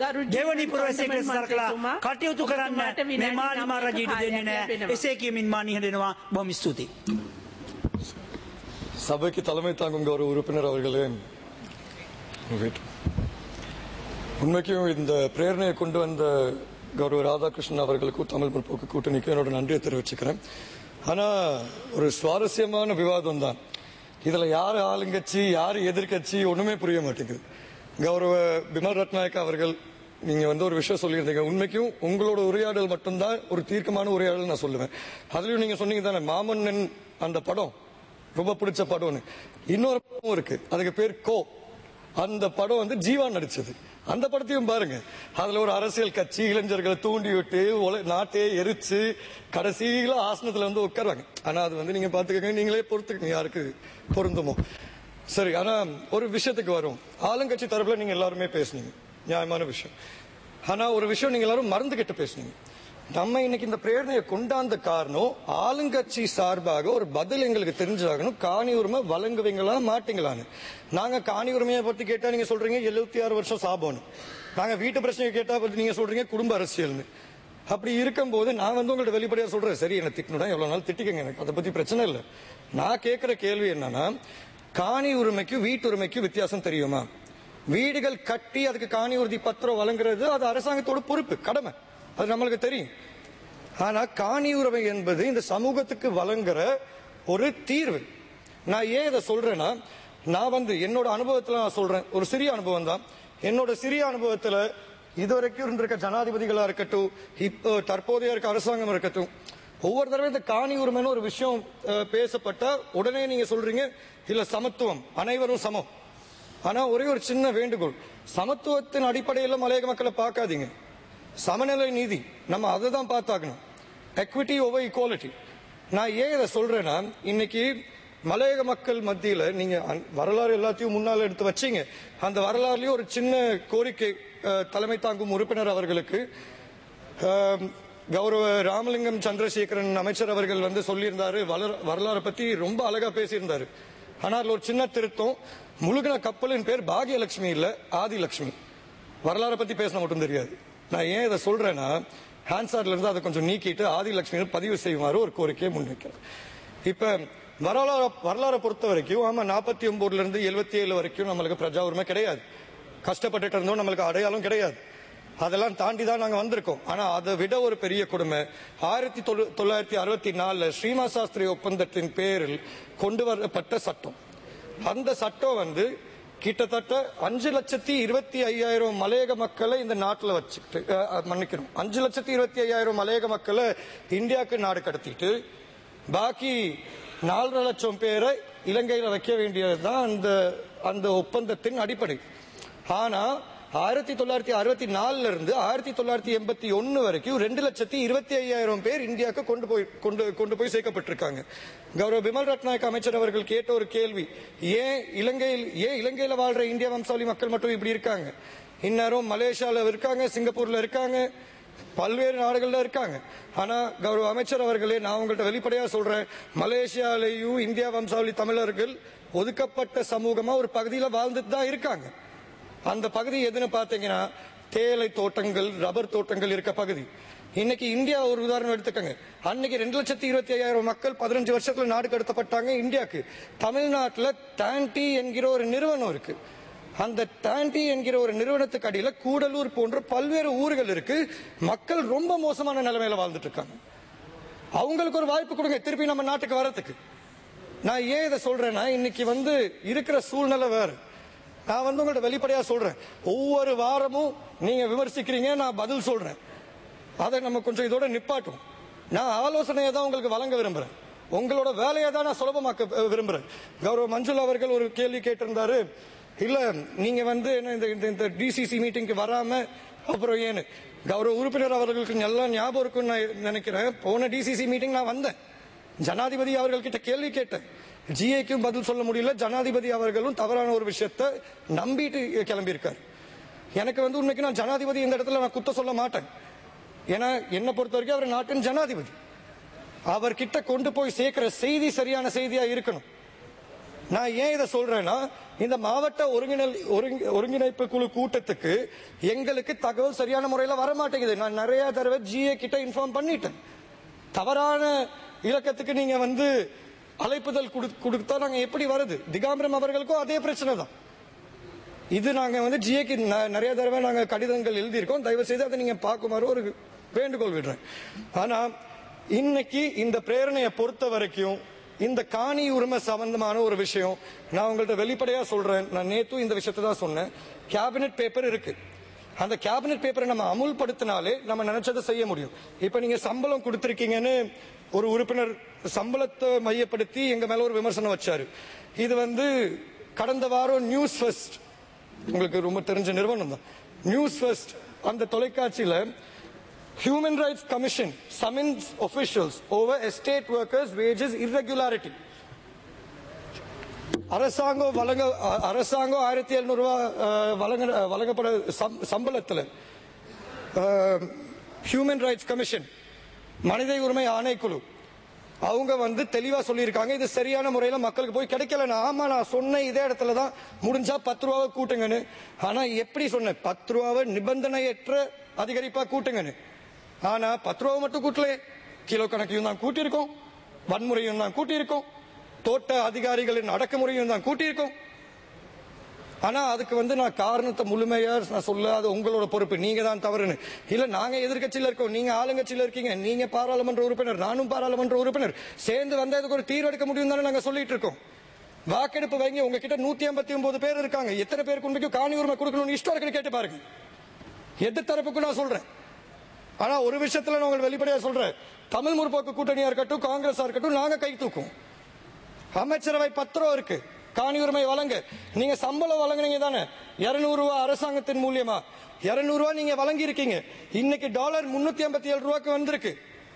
ගරු දෙවනි ජීවන පුරවැසියෙක් ලෙස කොණ්ඩමල් සලකලා මන්ත්‍රීතුමා, කටයුතු කරන්න ඔබතුමාට මේ විනාඩි මාලිමා නවයක රජයට දෙන්නේ කාලයක් නැහැ. ලැබෙනවා. එසේ කියමින් මා නිහඬනවා. බොහොම ස්තුතියි. சபைக்கு தலைமை தாங்கும் கௌரவ உறுப்பினர் அவர்களே wait. உண்மைக்கும் இந்த பிரேரணையை கொண்டு வந்த கௌரவ ராதாகிருஷ்ணன் அவர்களுக்கும் தமிழ் முற்போக்கு கூட்டணிக்கும் என்னோட நன்றியை தெரிவிச்சுக்கிறேன் ஆனா ஒரு சுவாரஸ்யமான விவாதம் தான் இதுல யார் ஆளுங்கட்சி யார் எதிர்க்கட்சி ஒண்ணுமே புரிய மாட்டேங்குது கௌரவ பிமல் ரத்நாயக் அவர்கள் நீங்க வந்து ஒரு விஷயம் சொல்லியிருந்தீங்க உண்மைக்கும் உங்களோட உரையாடல் மட்டும்தான் ஒரு தீர்க்கமான உரையாடல் நான் சொல்லுவேன் அதுலயும் நீங்க சொன்னீங்க தானே மாமன்னன் அந்த படம் ரொம்ப பிடிச்ச படம்னு இன்னொரு படம் இருக்கு அதுக்கு பேர் கோ அந்த படம் வந்து ஜீவா நடிச்சது அந்த படத்தையும் பாருங்க அதுல ஒரு அரசியல் கட்சி இளைஞர்களை தூண்டி விட்டு உல- நாட்டையே எரிச்சு கடைசியில ஆசனத்துல வந்து உட்காருவாங்க ஆனா அது வந்து நீங்க பாத்துக்கங்க நீங்களே பொறுத்துக்கங்க யாருக்கு பொருந்துமோ சரி ஆனா ஒரு விஷயத்துக்கு வரும் ஆளுங்கட்சி தரப்புல நீங்க எல்லாருமே பேசுனீங்க நியாயமான விஷயம் ஆனா ஒரு விஷயம் நீங்க எல்லாரும் மறந்துகிட்டு பேசுனீங்க நம்ம இன்னைக்கு இந்த பிரேரணையை கொண்டாந்த காரணம் ஆளுங்கட்சி சார்பாக ஒரு பதில் எங்களுக்கு தெரிஞ்சாகணும் காணி உரிமை வழங்குவீங்களா மாட்டீங்களான்னு நாங்க காணி உரிமையை பத்தி கேட்டா நீங்க சொல்றீங்க எழுபத்தி ஆறு வருஷம் சாபம்னு நாங்க வீட்டு பிரச்சனையை கேட்டா பத்தி நீங்க சொல்றீங்க குடும்ப அரசியல்னு அப்படி இருக்கும்போது நான் வந்து உங்கள்ட்ட வெளிப்படையா சொல்றேன் சரி என்ன திட்டணும் எவ்வளவு நாள் திட்டிக்கங்க எனக்கு அதை பத்தி பிரச்சனை இல்லை நான் கேட்கிற கேள்வி என்னன்னா காணி உரிமைக்கு வீட்டு உரிமைக்கு வித்தியாசம் தெரியுமா வீடுகள் கட்டி அதுக்கு காணி உறுதி பத்திரம் வழங்குறது அது அரசாங்கத்தோட பொறுப்பு கடமை அது நம்மளுக்கு தெரியும் ஆனா காணி உரிமை என்பது இந்த சமூகத்துக்கு வழங்குற ஒரு தீர்வு நான் ஏன் இதை சொல்றேன்னா நான் வந்து என்னோட அனுபவத்துல நான் சொல்றேன் ஒரு சிறிய அனுபவம் தான் என்னோட சிறிய அனுபவத்துல இதுவரைக்கும் இருந்திருக்க ஜனாதிபதிகளா இருக்கட்டும் இப்போ தற்போதைய இருக்க அரசாங்கம் இருக்கட்டும் ஒவ்வொரு தடவை இந்த காணி உரிமைன்னு ஒரு விஷயம் அஹ், பேசப்பட்டா உடனே நீங்க சொல்றீங்க இல்ல சமத்துவம் அனைவரும் சமம் ஆனா ஒரே ஒரு சின்ன வேண்டுகோள் சமத்துவத்தின் அடிப்படையில் மலையக மக்களை பார்க்காதீங்க சமநிலை நீதி நம்ம அதை தான் பார்த்தாக்கணும் எக்விட்டி ஓவர் ஈக்குவாலிட்டி நான் ஏன் இதை சொல்றேன்னா இன்னைக்கு மலையக மக்கள் மத்தியில நீங்க அந்த வரலாறு எல்லாத்தையும் முன்னால எடுத்து வச்சீங்க அந்த வரலாறுலயும் ஒரு சின்ன கோரிக்கை அஹ், தலைமை தாங்கும் உறுப்பினர் அவர்களுக்கு அஹ், கௌரவ ராமலிங்கம் சந்திரசேகரன் அமைச்சர் அவர்கள் வந்து சொல்லியிருந்தாரு வளர- வரலாறை பத்தி ரொம்ப அழகா பேசியிருந்தாரு ஆனா அதுல ஒரு சின்ன திருத்தம் முழுகின கப்பலின் பேர் பாகியலட்சுமி இல்ல ஆதிலட்சுமி வரலாறை பத்தி பேசின மட்டும் தெரியாது நான் ஏன் இதை சொல்றேன்னா ஹான்சார்ல இருந்து அதை கொஞ்சம் நீக்கிட்டு ஆதிலட்சுமி பதிவு செய்யுமாறு ஒரு கோரிக்கையை முன்வைக்கிறேன் இப்ப வரலாறு வரலாறை பொறுத்த வரைக்கும் ஆமா நாற்பத்தி ஒன்பதுல இருந்து எழுபத்தி ஏழு வரைக்கும் நம்மளுக்கு பிரஜா உரிமை கிடையாது கஷ்டப்பட்டுட்டு இருந்தோம் நம்மளுக்கு அடையாளம் கிடையாது அதெல்லாம் தாண்டி தான் நாங்க வந்திருக்கோம் ஆனா அதை விட ஒரு பெரிய கொடுமை ஆயிரத்தி தொள்ளு- தொள்ளாயிரத்தி அறுபத்தி நாலுல ஸ்ரீமா சாஸ்திரி ஒப்பந்தத்தின் பேரில் கொண்டு வரப்பட்ட சட்டம் அந்த சட்டம் வந்து கிட்டத்தட்ட அஞ்சு லட்சத்தி இருபத்தி ஐயாயிரம் மலையக மக்களை இந்த நாட்டுல வச்சுக்கிட்டு அஹ், அஹ், மன்னிக்கணும் அஞ்சு லட்சத்தி இருபத்தி ஐயாயிரம் மலையக மக்களை இந்தியாவுக்கு நாடு கடத்திட்டு பாக்கி நாலரை லட்சம் பேரை இலங்கையில வைக்க வேண்டியதுதான் அந்த அந்த ஒப்பந்தத்தின் அடிப்படை ஆனா ஆயிரத்தி தொள்ளாயிரத்தி அறுபத்தி நாலுல இருந்து ஆயிரத்தி தொள்ளாயிரத்தி எண்பத்தி ஒன்னு வரைக்கும் ரெண்டு லட்சத்தி இருபத்தி ஐயாயிரம் பேர் இந்தியாவுக்கு கொண்டு போய் கொண்டு கொண்டு போய் சேர்க்கப்பட்டிருக்காங்க கௌரவ பிமல் ரட்நாயக் அமைச்சர் அவர்கள் கேட்ட ஒரு கேள்வி ஏன் இலங்கையில் ஏன் இலங்கையில வாழ்ற இந்திய வம்சாவளி மக்கள் மட்டும் இப்படி இருக்காங்க இந்நேரம் மலேசியால இருக்காங்க சிங்கப்பூர்ல இருக்காங்க பல்வேறு நாடுகள்ல இருக்காங்க ஆனா கௌரவ அமைச்சர் அவர்களே நான் உங்கள்ட்ட வெளிப்படையா சொல்றேன் மலேசியாலையும் இந்தியா வம்சாவளி தமிழர்கள் ஒதுக்கப்பட்ட சமூகமா ஒரு பகுதியில வாழ்ந்துட்டு தான் இருக்காங்க அந்த பகுதி எதுன்னு பாத்தீங்கன்னா தேயிலை தோட்டங்கள் ரப்பர் தோட்டங்கள் இருக்க பகுதி இன்னைக்கு இந்தியா ஒரு உதாரணம் எடுத்துக்கங்க அன்னைக்கு ரெண்டு லட்சத்தி இருபத்தி ஐயாயிரம் மக்கள் பதினஞ்சு வருஷத்துல நாடு கடத்தப்பட்டாங்க இந்தியாவுக்கு தமிழ்நாட்டுல டான்டி என்கிற ஒரு நிறுவனம் இருக்கு அந்த டான்டி என்கிற ஒரு நிறுவனத்துக்கு அடியில கூடலூர் போன்ற பல்வேறு ஊர்கள் இருக்கு மக்கள் ரொம்ப மோசமான நிலைமையில வாழ்ந்துட்டு இருக்காங்க அவங்களுக்கு ஒரு வாய்ப்பு கொடுங்க திருப்பி நம்ம நாட்டுக்கு வரதுக்கு நான் ஏன் இதை சொல்றேன்னா இன்னைக்கு வந்து இருக்கிற சூழ்நிலை வேற நான் வந்து உங்கள்ட்ட வெளிப்படையா சொல்றேன் ஒவ்வொரு வாரமும் நீங்க விமர்சிக்கிறீங்க நான் பதில் சொல்றேன் அதை நம்ம கொஞ்சம் இதோட நிப்பாட்டும் நான் ஆலோசனையை தான் உங்களுக்கு வழங்க விரும்புறேன் உங்களோட வேலையை தான் நான் சுலபமாக்க அஹ், விரும்புறேன் கௌரவ மஞ்சுளா அவர்கள் ஒரு கேள்வி கேட்டிருந்தாரு இல்ல நீங்க வந்து என்ன இந்த இந்த- இந்த டிசிசி மீட்டிங்க்கு வராம அப்புறம் ஏன்னு கௌரவ உறுப்பினர் அவர்களுக்கு நல்லா ஞாபகம் இருக்கும்னு நான் நினைக்கிறேன் போன டிசிசி மீட்டிங் நான் வந்தேன் ஜனாதிபதி அவர்கள் கிட்ட கேள்வி கேட்டேன் ஜிஏக்கும் பதில் சொல்ல முடியல ஜனாதிபதி அவர்களும் தவறான ஒரு விஷயத்தை நம்பிட்டு கிளம்பி இருக்காரு எனக்கு வந்து உண்மைக்கு நான் ஜனாதிபதி இந்த இடத்துல நான் குத்த சொல்ல மாட்டேன் ஏன்னா என்னை பொறுத்த வரைக்கும் அவர் நாட்டின் ஜனாதிபதி அவர்கிட்ட கொண்டு போய் சேர்க்கிற செய்தி சரியான செய்தியா இருக்கணும் நான் ஏன் இதை சொல்றேன்னா இந்த மாவட்ட ஒருங்கிணை ஒருங்கி- ஒருங்கிணைப்பு குழு கூட்டத்துக்கு எங்களுக்கு தகவல் சரியான முறையில் வர மாட்டேங்குது நான் நிறைய தடவை ஜிஏ கிட்ட இன்ஃபார்ம் பண்ணிட்டேன் தவறான இலக்கத்துக்கு நீங்க வந்து அழைப்புதல் குடு- கொடுத்தா நாங்க எப்படி வருது திகாம்பரம் அவர்களுக்கும் அதே பிரச்சனை தான் இது நாங்க வந்து ஜிஏக்கு நிறைய தடவை நாங்க கடிதங்கள் எழுதியிருக்கோம் தயவு செய்து அதை நீங்க பார்க்குமாறு ஒரு வேண்டுகோள் விடுறேன் ஆனா இன்னைக்கு இந்த பிரேரணையை பொறுத்த வரைக்கும் இந்த காணி உரிமை சம்பந்தமான ஒரு விஷயம் நான் உங்கள்ட்ட வெளிப்படையா சொல்றேன் நான் நேத்தும் இந்த விஷயத்தை தான் சொன்னேன் கேபினெட் பேப்பர் இருக்கு அந்த கேபினெட் பேப்பரை நம்ம அமுல்படுத்தினாலே நம்ம நினைச்சதை செய்ய முடியும் இப்ப நீங்க சம்பளம் கொடுத்திருக்கீங்கன்னு ஒரு உறுப்பினர் சம்பளத்தை மையப்படுத்தி எங்க மேல ஒரு விமர்சனம் வச்சாரு இது வந்து கடந்த வாரம் நியூஸ் ஃபர்ஸ்ட் உங்களுக்கு ரொம்ப தெரிஞ்ச நிறுவனம் தான் நியூஸ் ஃபர்ஸ்ட் அந்த தொலைக்காட்சியில human rights commission summons officials over estate workers wages irregularity அரசாங்கம் வழங்க அ- அரசாங்கம் ஆயிரத்தி எழுநூறு ரூபாய் அஹ், வழங்க வழங்கப்பட சம்- சம்பளத்துல ஹியூமன் ரைட்ஸ் கமிஷன் மனித உரிமை ஆணைக்குழு அவங்க வந்து தெளிவா சொல்லியிருக்காங்க இது சரியான முறையில மக்களுக்கு போய் கிடைக்கலன்னா ஆமா நான் சொன்ன இதே இடத்துல தான் முடிஞ்சா பத்து ரூபாவை கூட்டுங்கன்னு ஆனா எப்படி சொன்னேன் பத்து ரூபாவை நிபந்தனையற்ற அதிகரிப்பா கூட்டுங்கன்னு ஆனா பத்து ரூபாவை மட்டும் கூட்டல கிலோ கணக்கையும் தான் கூட்டியிருக்கோம் வன்முறையும் தான் கூட்டியிருக்கோம் தோட்ட அதிகாரிகளின் அடக்குமுறையும் தான் கூட்டியிருக்கோம் ஆனா அதுக்கு வந்து நான் காரணத்தை முழுமையா நான் சொல்ல அது உங்களோட பொறுப்பு நீங்க தான் தவறுன்னு இல்ல நாங்க எதிர்க்கட்சியில இருக்கோம் நீங்க ஆளுங்கட்சியில இருக்கீங்க நீங்க பாராளுமன்ற உறுப்பினர் நானும் பாராளுமன்ற உறுப்பினர் சேர்ந்து வந்தா இதுக்கு ஒரு தீர்வு எடுக்க முடியும் தானே நாங்க சொல்லிட்டு இருக்கோம் வாக்கெடுப்பு வைங்க உங்ககிட்ட நூத்தி ஐம்பத்தி ஒன்பது பேர் இருக்காங்க எத்தனை பேருக்கு உண்மைக்கு காணி உரிமை கொடுக்கணும்னு இஷ்டம் இருக்குன்னு கேட்டு பாருங்க எது தரப்புக்கு நான் சொல்றேன் ஆனா ஒரு விஷயத்துல நான் உங்களுக்கு வெளிப்படையா சொல்றேன் தமிழ் முற்போக்கு கூட்டணியா இருக்கட்டும் காங்கிரஸா இருக்கட்டும் நாங்க கை தூக்கும் அமைச்சரவை பத்திரம் இருக்கு காணி உரிமை வழங்க நீங்க சம்பளம் வழங்குனீங்க தானே இருநூறு ரூபாய் அரசாங்கத்தின் மூலியமா இருநூறு ரூபாய் நீங்க வழங்கி இருக்கீங்க இன்னைக்கு டாலர் முன்னூத்தி ஐம்பத்தி ஏழு ரூபாய்க்கு வந்திருக்கு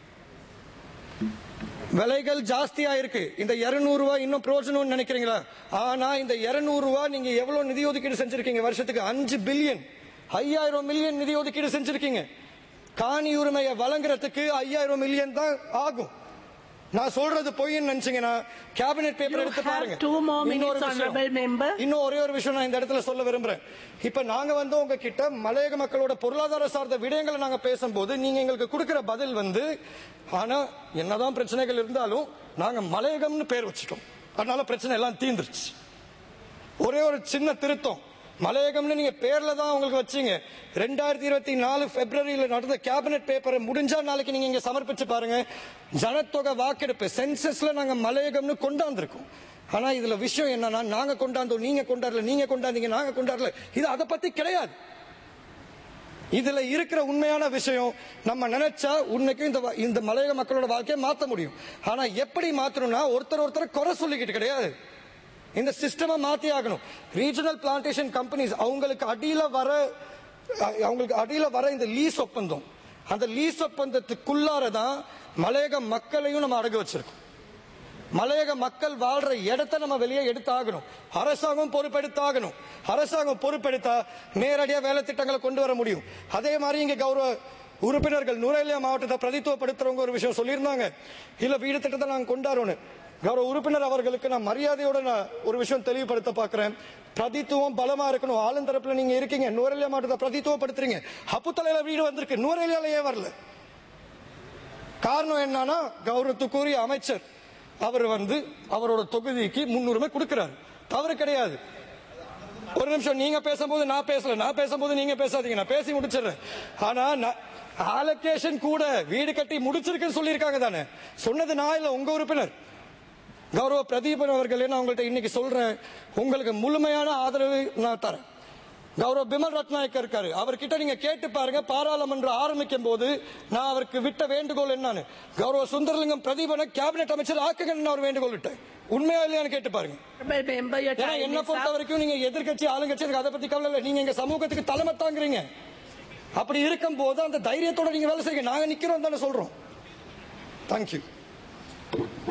விலைகள் ஜாஸ்தியா இருக்கு இந்த 200 ரூபாய் இன்னும் பிரயோஜனம் நினைக்கிறீங்களா ஆனா இந்த 200 ரூபாய் நீங்க எவ்வளவு நிதி ஒதுக்கீடு செஞ்சிருக்கீங்க வருஷத்துக்கு அஞ்சு பில்லியன் ஐயாயிரம் மில்லியன் நிதி ஒதுக்கீடு செஞ்சிருக்கீங்க காணி உரிமையை வழங்குறதுக்கு ஐயாயிரம் மில்லியன் தான் ஆகும் நான் சொல்றது பொய்ன்னு நினைச்சீங்கன்னா கேபினெட் பேப்பர் You எடுத்து have பாருங்க two more இன்னொரு minutes, விஷயம். honorable member. இன்னும் ஒரே ஒரு விஷயம் நான் இந்த இடத்துல சொல்ல விரும்புறேன் இப்ப நாங்க வந்து உங்ககிட்ட மலையக மக்களோட பொருளாதார சார்ந்த விடயங்களை நாங்க பேசும்போது நீங்க எங்களுக்கு கொடுக்கிற பதில் வந்து ஆனா என்னதான் பிரச்சனைகள் இருந்தாலும் நாங்க மலையகம்னு பேர் வச்சுட்டோம் அதனால பிரச்சனை எல்லாம் தீந்துருச்சு ஒரே ஒரு சின்ன திருத்தம் மலையகம்னு நீங்க பேர்ல தான் உங்களுக்கு வச்சீங்க ரெண்டாயிரத்தி இருபத்தி நாலு பிப்ரவரியில நடந்த கேபினெட் பேப்பரை முடிஞ்சா நாளைக்கு நீங்க இங்க சமர்ப்பிச்சு பாருங்க ஜனத்தொகை வாக்கெடுப்பு சென்சஸ்ல நாங்க மலையகம்னு கொண்டாந்துருக்கோம் ஆனா இதுல விஷயம் என்னன்னா நாங்க கொண்டாந்தோம் நீங்க கொண்டாடல நீங்க கொண்டாந்தீங்க நாங்க கொண்டாடல இது அதை பத்தி கிடையாது இதுல இருக்கிற உண்மையான விஷயம் நம்ம நினைச்சா உன்னைக்கும் இந்த வ- இந்த மலையக மக்களோட வாழ்க்கையை மாத்த முடியும் ஆனா எப்படி மாத்தணும்னா ஒருத்தர் ஒருத்தர் குறை சொல்லிக்கிட்டு கிடையாது இந்த சிஸ்டமை மாத்தி ஆகணும் ரீஜனல் பிளான்டேஷன் கம்பெனிஸ் அவங்களுக்கு அடியில வர அ- அவங்களுக்கு அடியில வர இந்த லீஸ் ஒப்பந்தம் அந்த லீஸ் ஒப்பந்தத்துக்குள்ளார தான் மலையக மக்களையும் நம்ம அடகு வச்சிருக்கோம் மலையக மக்கள் வாழ்ற இடத்தை நம்ம வெளியே எடுத்தாகணும் அரசாங்கம் பொறுப்பெடுத்தாகணும் அரசாங்கம் பொறுப்பெடுத்தா நேரடியா வேலை திட்டங்களை கொண்டு வர முடியும் அதே மாதிரி இங்க கௌரவ உறுப்பினர்கள் நுரைலியா மாவட்டத்தை பிரதித்துவப்படுத்துறவங்க ஒரு விஷயம் சொல்லியிருந்தாங்க இல்ல வீடு திட்டத்தை நாங்க கொண்டாடணும் கௌரவ உறுப்பினர் அவர்களுக்கு நான் மரியாதையோட நான் ஒரு விஷயம் தெளிவுபடுத்த பார்க்கிறேன் பிரதித்துவம் பலமா இருக்கணும் ஆளுந்தரப்புல நீங்க இருக்கீங்க நுரைலியா மாவட்டத்தை பிரதித்துவப்படுத்துறீங்க அப்புத்தலையில வீடு வந்திருக்கு நுரைலியால ஏன் வரல காரணம் என்னன்னா கௌரவத்துக்குரிய அமைச்சர் அவர் வந்து அவரோட தொகுதிக்கு முன்னுரிமை கொடுக்கிறார் தவறு கிடையாது ஒரு நிமிஷம் நீங்க பேசும்போது நான் பேசல நான் பேசும்போது நீங்க பேசாதீங்க நான் பேசி முடிச்சிடுறேன் ஆனா அலோகேஷன் கூட வீடு கட்டி முடிச்சிருக்குன்னு சொல்லியிருக்காங்க தானே சொன்னது நான் இல்ல உங்க உறுப்பினர் கௌரவ பிரதீபன் அவர்களே நான் உங்கள்ட்ட இன்னைக்கு சொல்றேன் உங்களுக்கு முழுமையான ஆதரவு நான் தரேன் கௌரவ பிமல் ரத்நாயக்க இருக்காரு அவர்கிட்ட நீங்க கேட்டு பாருங்க பாராளுமன்றம் ஆரம்பிக்கும் போது நான் அவருக்கு விட்ட வேண்டுகோள் என்னன்னு கௌரவ சுந்தரலிங்கம் பிரதீபனை கேபினெட் அமைச்சர் ஆக்குங்கன்னு நான் ஒரு வேண்டுகோள் விட்டேன் உண்மையா இல்லையான்னு கேட்டு பாருங்க Honorable member, your ஏன்னா time என்ன is பொறுத்த up. வரைக்கும் நீங்க எதிர்க்கட்சி ஆளுங்கட்சி எனக்கு அதை பத்தி கவலை இல்லை நீங்க எங்க சமூகத்துக்கு தலைமை தாங்குறீங்க அப்படி இருக்கும் போது அந்த தைரியத்தோட நீங்க வேலை செய்யுங்க நாங்க நிக்கிறோம் தானே சொல்றோம் தேங்க்யூ